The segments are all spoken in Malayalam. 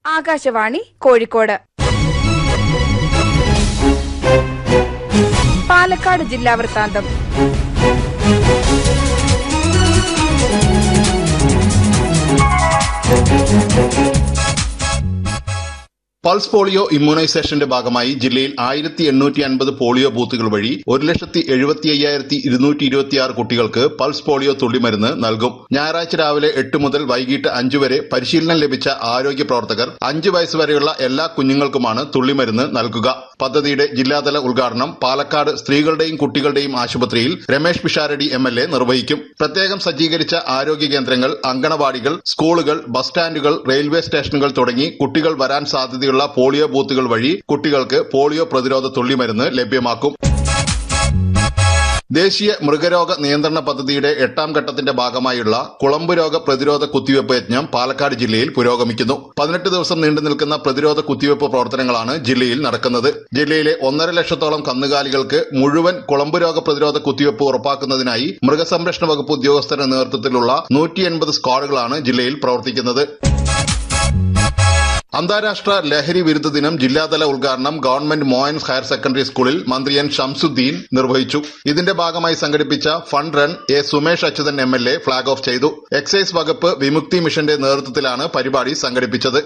ആകാശവാണി കോഴിക്കോട് പാലക്കാട് ജില്ലാ വൃത്താന്തം പൾസ് പോളിയോ ഇമ്മ്യൂണൈസേഷന്റെ ഭാഗമായി ജില്ലയിൽ ആയിരത്തി എണ്ണൂറ്റി അൻപത് പോളിയോ ബൂത്തുകൾ വഴി ഒരു ലക്ഷത്തി എഴുപത്തി അയ്യായിരത്തി ഇരുന്നൂറ്റി ഇരുപത്തിയാറ് കുട്ടികൾക്ക് പൾസ് പോളിയോ തുള്ളിമരുന്ന് നൽകും ഞായറാഴ്ച രാവിലെ എട്ട് മുതൽ വൈകിട്ട് അഞ്ചു വരെ പരിശീലനം ലഭിച്ച ആരോഗ്യ പ്രവർത്തകർ അഞ്ച് വയസ്സ് വരെയുള്ള എല്ലാ കുഞ്ഞുങ്ങൾക്കുമാണ് തുള്ളിമരുന്ന് നൽകുക പദ്ധതിയുടെ ജില്ലാതല ഉദ്ഘാടനം പാലക്കാട് സ്ത്രീകളുടെയും കുട്ടികളുടെയും ആശുപത്രിയിൽ Ramesh Pisharody M L A നിർവഹിക്കും പ്രത്യേകം സജ്ജീകരിച്ച ആരോഗ്യ കേന്ദ്രങ്ങൾ അങ്കണവാടികൾ സ്കൂളുകൾ ബസ് സ്റ്റാൻഡുകൾ റെയിൽവേ സ്റ്റേഷനുകൾ തുടങ്ങി കുട്ടികൾ വരാൻ സാധ്യതയുള്ള പോളിയോ ബൂത്തുകൾ വഴി കുട്ടികൾക്ക് പോളിയോ പ്രതിരോധ തുള്ളിമരുന്ന് ലഭ്യമാക്കും ദേശീയ മൃഗരോഗ നിയന്ത്രണ പദ്ധതിയുടെ എട്ടാം ഘട്ടത്തിന്റെ ഭാഗമായുള്ള കുളമ്പ് രോഗ പ്രതിരോധ കുത്തിവയ്പ് യജ്ഞം പാലക്കാട് ജില്ലയിൽ പുരോഗമിക്കുന്നു പതിനെട്ട് ദിവസം നീണ്ടു നിൽക്കുന്ന പ്രതിരോധ കുത്തിവയ്പ് പ്രവർത്തനങ്ങളാണ് ജില്ലയിൽ നടക്കുന്നത് ജില്ലയിലെ ഒന്നര ലക്ഷത്തോളം കന്നുകാലികൾക്ക് മുഴുവൻ കുളമ്പ് രോഗ പ്രതിരോധ കുത്തിവയ്പ് ഉറപ്പാക്കുന്നതിനായി മൃഗസംരക്ഷണ വകുപ്പ് ഉദ്യോഗസ്ഥരുടെ നേതൃത്വത്തിലുള്ള നൂറ്റി എൺപത് സ്ക്വാഡുകളാണ് ജില്ലയിൽ പ്രവർത്തിക്കുന്നത് അന്താരാഷ്ട്ര ലഹരി വിരുദ്ധ ദിനം ജില്ലാതല ഉദ്ഘാടനം ഗവൺമെന്റ് മോയൻസ് ഹയർ സെക്കൻഡറി സ്കൂളിൽ മന്ത്രി എൻ ഷംസുദ്ദീൻ നിർവഹിച്ചു ഇതിന്റെ ഭാഗമായി സംഘടിപ്പിച്ച fund run A Sumesh Achuthan M L A flag off ചെയ്തു എക്സൈസ് വകുപ്പ് വിമുക്തി മിഷന്റെ നേതൃത്വത്തിലാണ് പരിപാടി സംഘടിപ്പിച്ചത്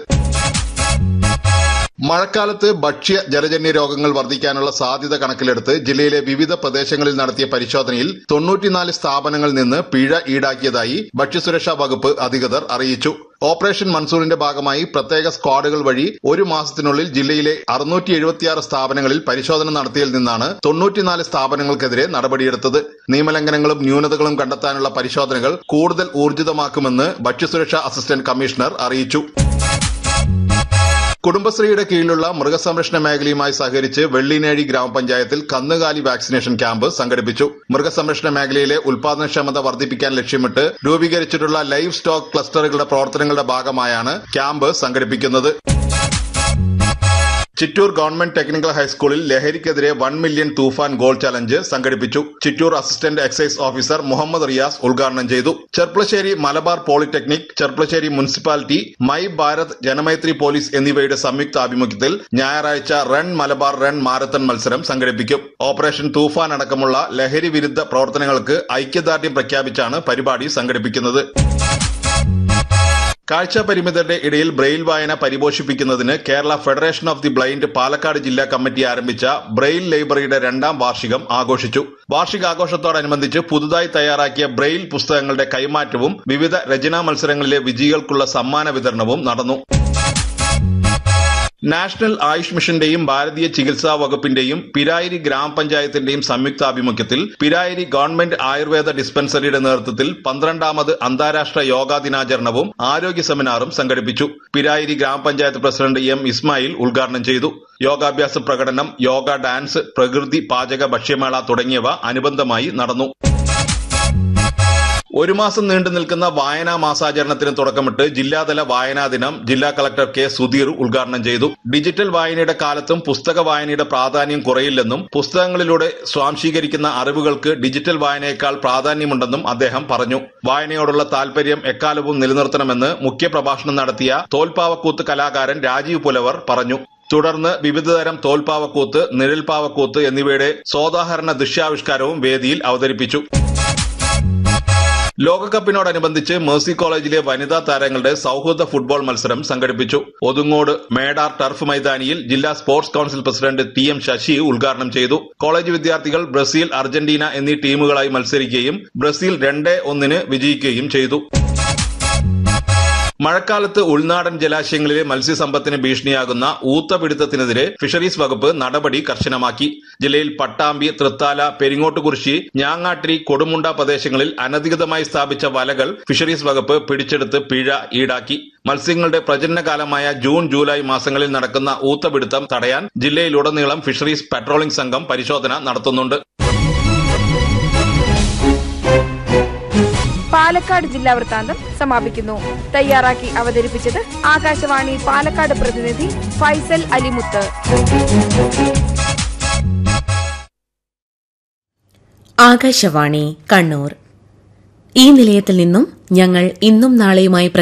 മഴക്കാലത്ത് ഭക്ഷ്യ ജലജന്യ രോഗങ്ങൾ വർദ്ധിക്കാനുള്ള സാധ്യത കണക്കിലെടുത്ത് ജില്ലയിലെ വിവിധ പ്രദേശങ്ങളിൽ നടത്തിയ പരിശോധനയിൽ തൊണ്ണൂറ്റിനാല് സ്ഥാപനങ്ങളിൽ നിന്ന് പിഴ ഈടാക്കിയതായി ഭക്ഷ്യസുരക്ഷാ വകുപ്പ് അധികൃതർ അറിയിച്ചു ഓപ്പറേഷൻ മൺസൂണിന്റെ ഭാഗമായി പ്രത്യേക സ്ക്വാഡുകൾ വഴി ഒരു മാസത്തിനുള്ളിൽ ജില്ലയിലെ അറുന്നൂറ്റി എഴുപത്തിയാറ് സ്ഥാപനങ്ങളിൽ പരിശോധന നടത്തിയതിൽ നിന്നാണ് തൊണ്ണൂറ്റിനാല് സ്ഥാപനങ്ങൾക്കെതിരെ നടപടിയെടുത്തത് നിയമലംഘനങ്ങളും ന്യൂനതകളും കണ്ടെത്താനുള്ള പരിശോധനകൾ കൂടുതൽ ഊർജിതമാക്കുമെന്ന് ഭക്ഷ്യസുരക്ഷാ അസിസ്റ്റന്റ് കമ്മീഷണർ അറിയിച്ചു കുടുംബശ്രീയുടെ കീഴിലുള്ള മൃഗസംരക്ഷണ മേഖലയുമായി സഹകരിച്ച് വെള്ളിനേഴി ഗ്രാമപഞ്ചായത്തിൽ കന്നുകാലി വാക്സിനേഷൻ ക്യാമ്പ് സംഘടിപ്പിച്ചു മൃഗസംരക്ഷണ മേഖലയിലെ ഉൽപാദനക്ഷമത വർദ്ധിപ്പിക്കാൻ ലക്ഷ്യമിട്ട് രൂപീകരിച്ചിട്ടുള്ള ലൈവ് സ്റ്റോക്ക് ക്ലസ്റ്ററുകളുടെ പ്രവർത്തനങ്ങളുടെ ഭാഗമായാണ് ക്യാമ്പ് സംഘടിപ്പിക്കുന്നത് ചിറ്റൂർ ഗവൺമെന്റ് ടെക്നിക്കൽ ഹൈസ്കൂളിൽ ലഹരിക്കെതിരെ വൺ മില്യൺ തൂഫാൻ ഗോൾ ചലഞ്ച് സംഘടിപ്പിച്ചു Chittur assistant excise officer Muhammad Riyas ഉദ്ഘാടനം ചെയ്തു Cherpulassery Malabar polytechnic Cherpulassery municipality my Bharat Janamaithri police എന്നിവയുടെ സംയുക്ത ആഭിമുഖ്യത്തിൽ ഞായറാഴ്ച റൺ മലബാർ റൺ മാരത്തൺ മത്സരം സംഘടിപ്പിക്കും ഓപ്പറേഷൻ തൂഫാൻ അടക്കമുള്ള ലഹരി വിരുദ്ധ പ്രവർത്തനങ്ങൾക്ക് ഐക്യദാർഢ്യം പ്രഖ്യാപിച്ചാണ് പരിപാടി സംഘടിപ്പിക്കുന്നത് കാഴ്ച പരിമിതരുടെ ഇടയിൽ ബ്രെയിൽ വായന പരിപോഷിപ്പിക്കുന്നതിന് Kerala federation of the blind Palakkad ജില്ലാ കമ്മിറ്റി ആരംഭിച്ച ബ്രെയിൽ ലൈബ്രറിയുടെ രണ്ടാം വാർഷികം ആഘോഷിച്ചു വാർഷികാഘോഷത്തോടനുബന്ധിച്ച് പുതുതായി തയ്യാറാക്കിയ ബ്രെയിൽ പുസ്തകങ്ങളുടെ കൈമാറ്റവും വിവിധ രചനാ മത്സരങ്ങളിലെ വിജയികൾക്കുള്ള സമ്മാന വിതരണവും നടന്നു നാഷണൽ ആയുഷ് മിഷന്റെയും ഭാരതീയ ചികിത്സാ വകുപ്പിന്റെയും പിരായിരി ഗ്രാമപഞ്ചായത്തിന്റെയും സംയുക്താഭിമുഖ്യത്തിൽ പിരായിരി ഗവൺമെന്റ് ആയുർവേദ ഡിസ്പെൻസറിയുടെ നേതൃത്വത്തിൽ പന്ത്രണ്ടാമത് അന്താരാഷ്ട്ര യോഗാ ദിനാചരണവും ആരോഗ്യ സെമിനാറും സംഘടിപ്പിച്ചു പിരായിരി ഗ്രാമപഞ്ചായത്ത് പ്രസിഡന്റ് എം ഇസ്മായിൽ ഉദ്ഘാടനം ചെയ്തു യോഗാഭ്യാസ പ്രകടനം യോഗ ഡാൻസ് പ്രകൃതി പാചക ഭക്ഷ്യമേള തുടങ്ങിയവ അനുബന്ധമായി നടന്നു ഒരു മാസം നീണ്ടു നിൽക്കുന്ന വായനാ മാസാചരണത്തിന് തുടക്കമിട്ട് ജില്ലാതല വായനാ ദിനം ജില്ലാ കളക്ടർ കെ സുധീർ ഉദ്ഘാടനം ചെയ്തു ഡിജിറ്റൽ വായനയുടെ കാലത്തും പുസ്തക വായനയുടെ പ്രാധാന്യം കുറയില്ലെന്നും പുസ്തകങ്ങളിലൂടെ സ്വാംശീകരിക്കുന്ന അറിവുകൾക്ക് ഡിജിറ്റൽ വായനയേക്കാൾ പ്രാധാന്യമുണ്ടെന്നും അദ്ദേഹം പറഞ്ഞു വായനയോടുള്ള താൽപര്യം എക്കാലവും നിലനിർത്തണമെന്ന് മുഖ്യപ്രഭാഷണം നടത്തിയ തോൽപ്പാവക്കൂത്ത് കലാകാരൻ രാജീവ് പുലവർ പറഞ്ഞു തുടർന്ന് വിവിധതരം തോൽപ്പാവക്കൂത്ത് നിഴൽപ്പാവക്കൂത്ത് എന്നിവയുടെ സോദാഹരണ ദൃശ്യാവിഷ്കാരവും വേദിയിൽ അവതരിപ്പിച്ചു ലോകകപ്പിനോടനുബന്ധിച്ച് മേഴ്സി കോളേജിലെ വനിതാ താരങ്ങളുടെ സൌഹൃദ ഫുട്ബോൾ മത്സരം സംഘടിപ്പിച്ചു ഒതുങ്ങോട് മേടാർ ടർഫ് മൈതാനിയിൽ ജില്ലാ sports council president T M Sasi ഉദ്ഘാടനം ചെയ്തു കോളേജ് വിദ്യാർത്ഥികൾ ബ്രസീൽ അർജന്റീന എന്നീ ടീമുകളായി മത്സരിക്കുകയും ബ്രസീൽ രണ്ട് ഒന്നിന് വിജയിക്കുകയും ചെയ്തു മഴക്കാലത്ത് ഉൾനാടൻ ജലാശയങ്ങളിലെ മത്സ്യസമ്പത്തിന് ഭീഷണിയാകുന്ന ഊത്തപിടുത്തത്തിനെതിരെ ഫിഷറീസ് വകുപ്പ് നടപടി കർശനമാക്കി ജില്ലയിൽ പട്ടാമ്പി തൃത്താല പെരിങ്ങോട്ടുകുറിശി ഞാങ്ങാട്ടിരി കൊടുമുണ്ട പ്രദേശങ്ങളിൽ അനധികൃതമായി സ്ഥാപിച്ച വലകൾ ഫിഷറീസ് വകുപ്പ് പിടിച്ചെടുത്ത് പിഴ ഈടാക്കി മത്സ്യങ്ങളുടെ പ്രജനനകാലമായ ജൂൺ ജൂലൈ മാസങ്ങളിൽ നടക്കുന്ന ഊത്തപിടുത്തം തടയാൻ ജില്ലയിലുടനീളം ഫിഷറീസ് പട്രോളിംഗ് സംഘം പരിശോധന നടത്തുന്നുണ്ട് പാലക്കാട് ജില്ലാ വൃത്താന്തം സമാപിക്കുന്നു തയ്യാറാക്കി അവതരിപ്പിച്ചത് ആകാശവാണി പാലക്കാട് പ്രതിനിധി ഫൈസൽ അലിമുത്ത് ആകാശവാണി കണ്ണൂർ ഈ നിലയത്തിൽ നിന്നും ഞങ്ങൾ ഇന്നും നാളെയുമായി